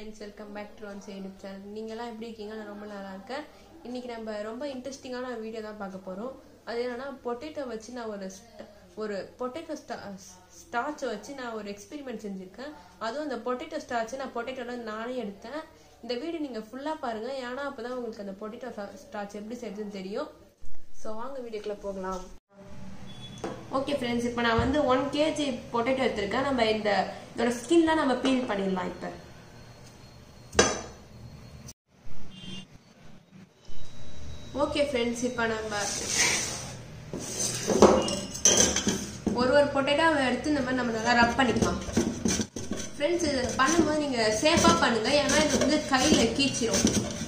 Friends welcome back to one YouTube channel நீங்களாம் எப்படி இருக்கீங்க நான் ரொம்ப நல்லா இருக்கேன் இன்னைக்கு நம்ம ரொம்ப இன்ட்ரெஸ்டிங்கான வீடியோ தான் பார்க்க போகிறோம் அது என்னன்னா பொட்டேட்டோ வச்சு நான் ஒரு st- ஒரு பொட்டேட்டோ ஸ்டா ஸ்டார்ச்சை வச்சு நான் ஒரு எக்ஸ்பெரிமெண்ட் செஞ்சுருக்கேன் அதுவும் அந்த பொட்டேட்டோ ஸ்டார்ச்சை நான் பொட்டேட்டோல நானே எடுத்தேன் இந்த வீடியோ நீங்கள் ஃபுல்லாக பாருங்கள் ஏன்னா அப்போ தான் உங்களுக்கு அந்த பொட்டேட்டோ ஸ்டார்ச் எப்படி செய்யுதுன்னு தெரியும் ஸோ வாங்க வீடியோக்குள்ளே போகலாம் ஓகே ஃப்ரெண்ட்ஸ் இப்போ நான் வந்து ஒன் கேஜி பொட்டேட்டோ எடுத்திருக்கேன் நம்ம இந்த இதோட ஸ்கின்லாம் நம்ம பீல் பண்ணிடலாம் இப்போ ஓகே ஃப்ரெண்ட்ஸ் இப்போ நம்ம ஒரு ஒரு பொட்டேட்டோவை எடுத்து இந்த மாதிரி நம்ம நல்லா ரப் பண்ணிக்கலாம் ஃப்ரெண்ட்ஸ் இது பண்ணும்போது நீங்கள் சேஃபாக பண்ணுங்க ஏன்னா இது வந்து கையில் கீச்சிரும்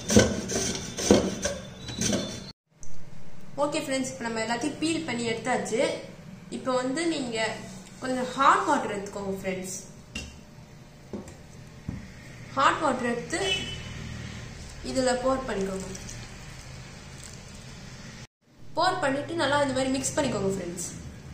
ஓகே ஃப்ரெண்ட்ஸ் இப்போ நம்ம எல்லாத்தையும் பீல் பண்ணி எடுத்தாச்சு இப்போ வந்து நீங்கள் கொஞ்சம் ஹாட் வாட்டர் எடுத்துக்கோங்க ஃப்ரெண்ட்ஸ் ஹாட் வாட்டர் எடுத்து இதில் போர் பண்ணிக்கோங்க போர் பண்ணிட்டு நல்லா இந்த மாதிரி மிக்ஸ் பண்ணிக்கோங்க ஃப்ரெண்ட்ஸ்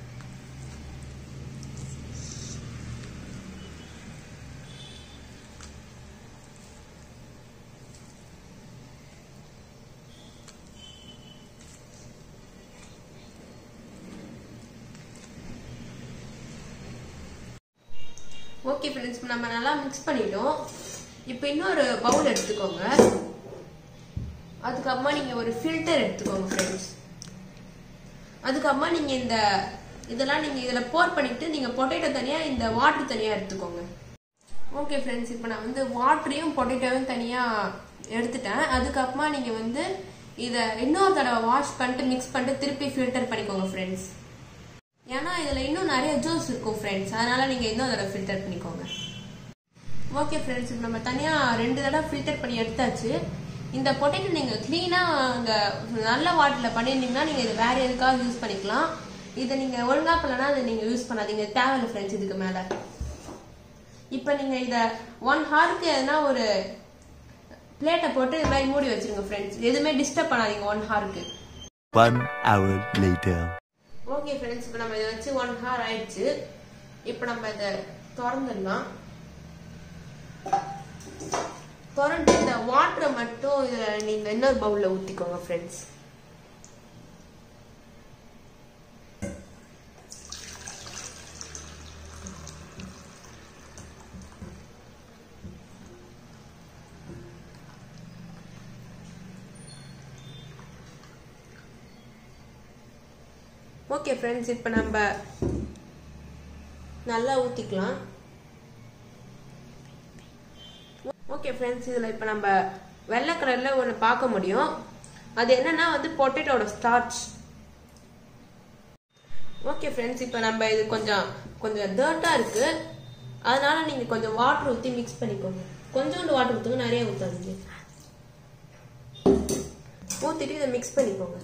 ஓகே ஃப்ரெண்ட்ஸ் நம்ம நல்லா மிக்ஸ் பண்ணிட்டோம் இப்போ இன்னொரு பவுல் எடுத்துக்கோங்க அதுக்கப்புறமா நீங்க ஒரு ஃபில்டர் எடுத்துக்கோங்க ஃப்ரெண்ட்ஸ் அதுக்கப்புறமா நீங்க இந்த இதெல்லாம் நீங்க இதுல போர் பண்ணிட்டு நீங்க பொட்டேட்டோ தனியா இந்த வாட்டர் தனியா எடுத்துக்கோங்க ஓகே ஃப்ரெண்ட்ஸ் இப்போ நான் வந்து வாட்டரையும் பொட்டேட்டோவையும் தனியா எடுத்துட்டேன் அதுக்கப்புறமா நீங்க வந்து இதை இன்னொரு தடவை வாஷ் பண்ணிட்டு மிக்ஸ் பண்ணிட்டு திருப்பி ஃபில்டர் பண்ணிக்கோங்க ஃப்ரெண்ட்ஸ் ஏன்னா இதுல இன்னும் நிறைய ஜூஸ் இருக்கும் ஃப்ரெண்ட்ஸ் அதனால நீங்க இன்னொரு தடவை ஃபில்டர் பண்ணிக்கோங்க ஓகே ஃப்ரெண்ட்ஸ் இப்போ நம்ம தனியா ரெண்டு தடவை ஃபில்டர் பண்ணி எடுத்தாச்சு இந்த பொட்டேட்டோ நீங்க கிளீனா அந்த நல்ல வாட்டர்ல பண்ணியிருந்தீங்கன்னா நீங்க இது வேற எதுக்காக யூஸ் பண்ணிக்கலாம் இதை நீங்க ஒழுங்கா பண்ணலன்னா அதை நீங்க யூஸ் பண்ணாதீங்க தேவையில்லை ஃப்ரெண்ட்ஸ் இதுக்கு மேல இப்போ நீங்க இத ஒன் ஹாருக்கு எதுனா ஒரு பிளேட்டை போட்டு இது மாதிரி மூடி வச்சிருங்க ஃப்ரெண்ட்ஸ் எதுவுமே டிஸ்டர்ப் பண்ணாதீங்க ஒன் ஹாருக்கு One hour later. Okay friends இப்போ நம்ம இதை வச்சு ஒன் ஹவர் ஆயிடுச்சு இப்போ நம்ம இதை திறந்துடலாம் திறந்து இந்த வாட்டரை மட்டும் இதில் நீங்கள் இன்னொரு பவுலில் ஊற்றிக்கோங்க ஃப்ரெண்ட்ஸ் ஓகே ஃப்ரெண்ட்ஸ் இப்போ நம்ம நல்லா ஊற்றிக்கலாம் ஓகே ஃப்ரெண்ட்ஸ் இதில் இப்போ நம்ம வெள்ளை கலரில் ஒன்று பார்க்க முடியும் அது என்னன்னா வந்து பொட்டேட்டோட ஸ்டார்ச் ஓகே ஃப்ரெண்ட்ஸ் இப்போ நம்ம இது கொஞ்சம் கொஞ்சம் டர்ட்டாக இருக்கு அதனால நீங்கள் கொஞ்சம் வாட்டர் ஊற்றி மிக்ஸ் பண்ணிக்கோங்க கொஞ்சோண்டு வாட்டர் ஊற்றுங்க நிறைய ஊற்றாதீங்க ஊற்றிட்டு இதை மிக்ஸ் பண்ணிக்கோங்க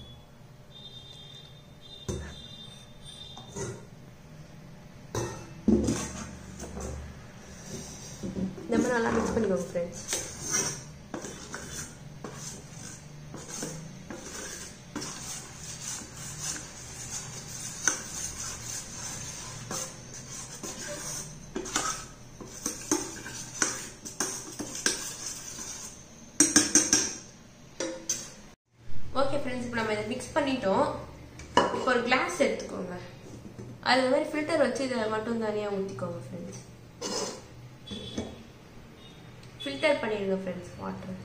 இந்த மாதிரி நல்லா மிக்ஸ் பண்ணிக்கோங்க ஃப்ரெண்ட்ஸ் ஓகே ஃப்ரெண்ட்ஸ் இப்போ நம்ம இதை மிக்ஸ் பண்ணிட்டோம் இப்போ ஒரு கிளாஸ் எடுத்துக்கோங்க அது இந்த மாதிரி ஃபில்டர் வச்சு இதில் மட்டும் தனியாக ஊற்றிக்கோங்க ஃப்ரெண்ட்ஸ் ஃபில்டர் பண்ணிடுங்க ஃப்ரெண்ட்ஸ் வாட்டர்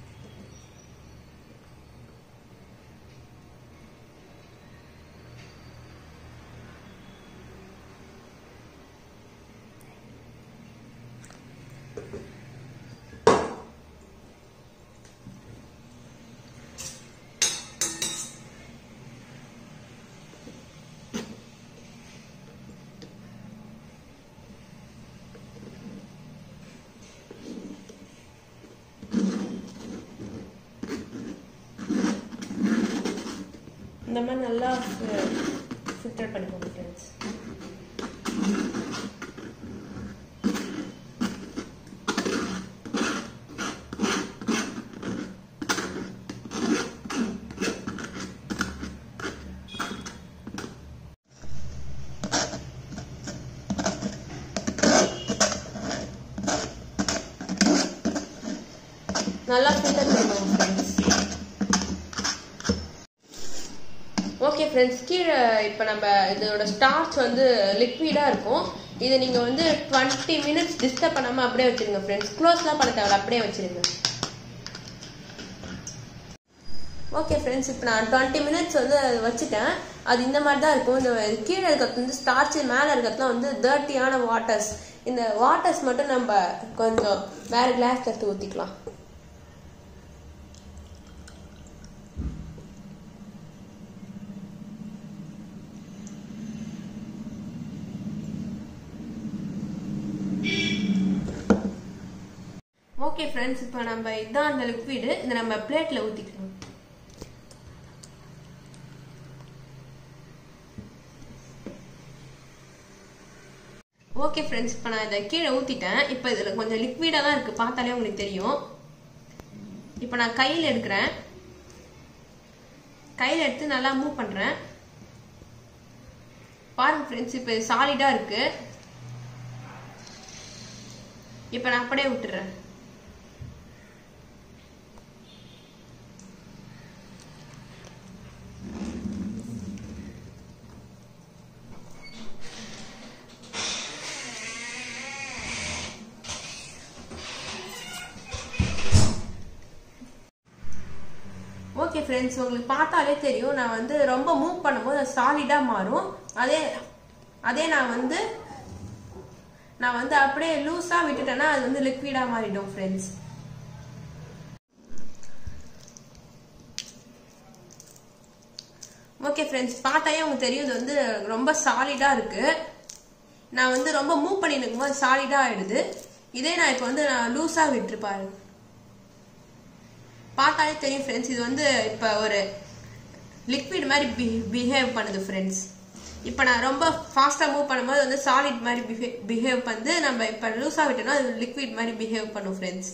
இந்த மாதிரி நல்லா ஃபில்டர் பண்ணிக்கோங்க ஃப்ரெண்ட்ஸ் நல்லா ஃபில்டர் பண்ணுவோம் ஃப்ரெண்ட்ஸ் ஓகே ஃப்ரெண்ட்ஸ் கீழே இப்போ நம்ம இதோட ஸ்டார்ச் வந்து லிக்விடாக இருக்கும் இதை நீங்கள் வந்து டுவெண்ட்டி மினிட்ஸ் டிஸ்டர்ப் பண்ணாமல் அப்படியே வச்சிருங்க ஃப்ரெண்ட்ஸ் க்ளோஸ்லாம் பண்ண தேவையில்ல அப்படியே வச்சிருங்க ஓகே ஃப்ரெண்ட்ஸ் இப்போ நான் டுவெண்ட்டி மினிட்ஸ் வந்து அது வச்சுட்டேன் அது இந்த மாதிரி தான் இருக்கும் இந்த கீழே இருக்கிறது வந்து ஸ்டார்ச் மேலே இருக்கிறதுலாம் வந்து டர்ட்டியான வாட்டர்ஸ் இந்த வாட்டர்ஸ் மட்டும் நம்ம கொஞ்சம் வேற கிளாஸ் எடுத்து ஊற்றிக்கலாம் ஓகே ஃப்ரெண்ட்ஸ் இப்போ நம்ம இதான் அந்த லிக்விடு இதை நம்ம பிளேட்டில் ஊற்றிக்கலாம் ஓகே ஃப்ரெண்ட்ஸ் இப்போ நான் இதை கீழே ஊற்றிட்டேன் இப்போ இதில் கொஞ்சம் லிக்விடாக தான் இருக்குது பார்த்தாலே உங்களுக்கு தெரியும் இப்போ நான் கையில் எடுக்கிறேன் கையில் எடுத்து நல்லா மூவ் பண்ணுறேன் பாருங்க ஃப்ரெண்ட்ஸ் இப்போ சாலிடாக இருக்கு இப்போ நான் அப்படியே விட்டுறேன் ஓகே ஃப்ரெண்ட்ஸ் உங்களுக்கு பார்த்தாலே தெரியும் நான் வந்து ரொம்ப மூவ் பண்ணும்போது அது சாலிடாக மாறும் அதே அதே நான் வந்து நான் வந்து அப்படியே லூஸாக விட்டுட்டேன்னா அது வந்து லிக்விடாக மாறிடும் ஃப்ரெண்ட்ஸ் ஓகே ஃப்ரெண்ட்ஸ் பார்த்தாலே உங்களுக்கு தெரியும் இது வந்து ரொம்ப சாலிடாக இருக்கு நான் வந்து ரொம்ப மூவ் பண்ணி இருக்கும்போது சாலிடாக ஆயிடுது இதே நான் இப்போ வந்து நான் லூஸாக விட்டுருப்பாரு பார்த்தாலே தெரியும் ஃப்ரெண்ட்ஸ் இது வந்து இப்போ ஒரு லிக்விட் மாதிரி பிஹேவ் பண்ணுது ஃப்ரெண்ட்ஸ் இப்போ நான் ரொம்ப ஃபாஸ்ட்டாக மூவ் பண்ணும்போது வந்து சாலிட் மாதிரி பிஹே பிஹேவ் பண்ணி நம்ம இப்போ லூஸாக விட்டோம்னா அது லிக்விட் மாதிரி பிஹேவ் பண்ணும் ஃப்ரெண்ட்ஸ்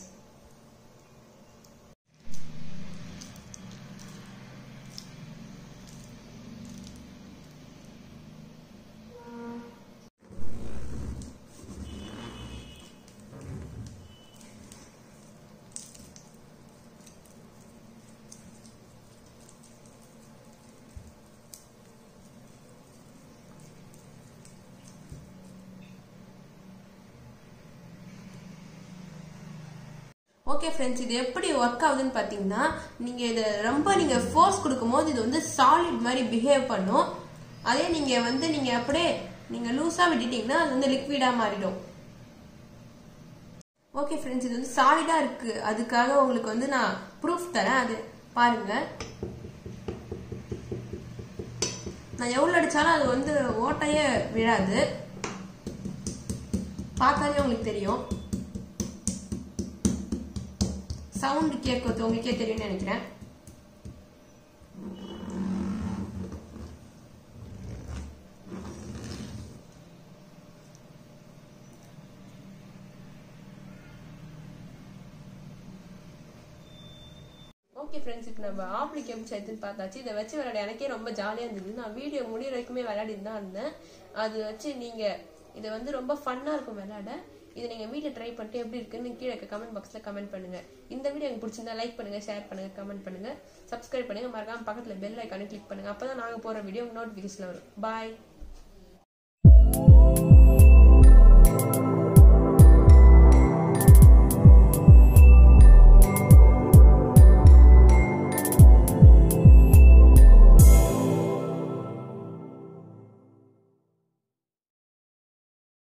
ஓகே ஃப்ரெண்ட்ஸ் இது எப்படி ஒர்க் ஆகுதுன்னு பார்த்தீங்கன்னா நீங்கள் இதை ரொம்ப நீங்கள் ஃபோர்ஸ் கொடுக்கும்போது இது வந்து சாலிட் மாதிரி பிஹேவ் பண்ணும் அதே நீங்கள் வந்து நீங்கள் அப்படியே நீங்கள் லூஸாக விட்டுட்டீங்கன்னா அது வந்து லிக்விடாக மாறிடும் ஓகே ஃப்ரெண்ட்ஸ் இது வந்து சாலிடாக இருக்கு அதுக்காக உங்களுக்கு வந்து நான் ப்ரூஃப் தரேன் அது பாருங்க நான் எவ்வளோ அடிச்சாலும் அது வந்து ஓட்டையே விழாது பார்த்தாலே உங்களுக்கு தெரியும் சவுண்ட் கேட்குறது உங்களுக்கே தெரியும்னு நினைக்கிறேன் ஓகே ஃப்ரெண்ட்ஸ் இப்போ நம்ம ஆப்ளிக் எப்படி சேர்த்துன்னு பார்த்தாச்சு இதை வச்சு விளையாட எனக்கே ரொம்ப ஜாலியாக இருந்தது நான் வீடியோ முடிகிற வரைக்குமே விளையாடிட்டு தான் இருந்தேன் அது வச்சு நீங்கள் இது வந்து ரொம்ப ஃபன்னாக இருக்கும் விளையாட இதை நீங்கள் வீட்டில் ட்ரை பண்ணிட்டு எப்படி இருக்குன்னு கீழே கமெண்ட் பாக்ஸில் கமெண்ட் பண்ணுங்கள் இந்த வீடியோ உங்களுக்கு பிடிச்சிருந்தா லைக் பண்ணுங்கள் ஷேர் பண்ணுங்கள் கமெண்ட் பண்ணுங்கள் சப்ஸ்கிரைப் பண்ணுங்கள் மறக்காம பக்கத்தில் பெல் ஐக்கானே கிளிக் பண்ணுங்கள் அப்போ தான் நாங்கள் போகிற வீடியோ நோட்டிஃபிகேஷன் வரும் பாய்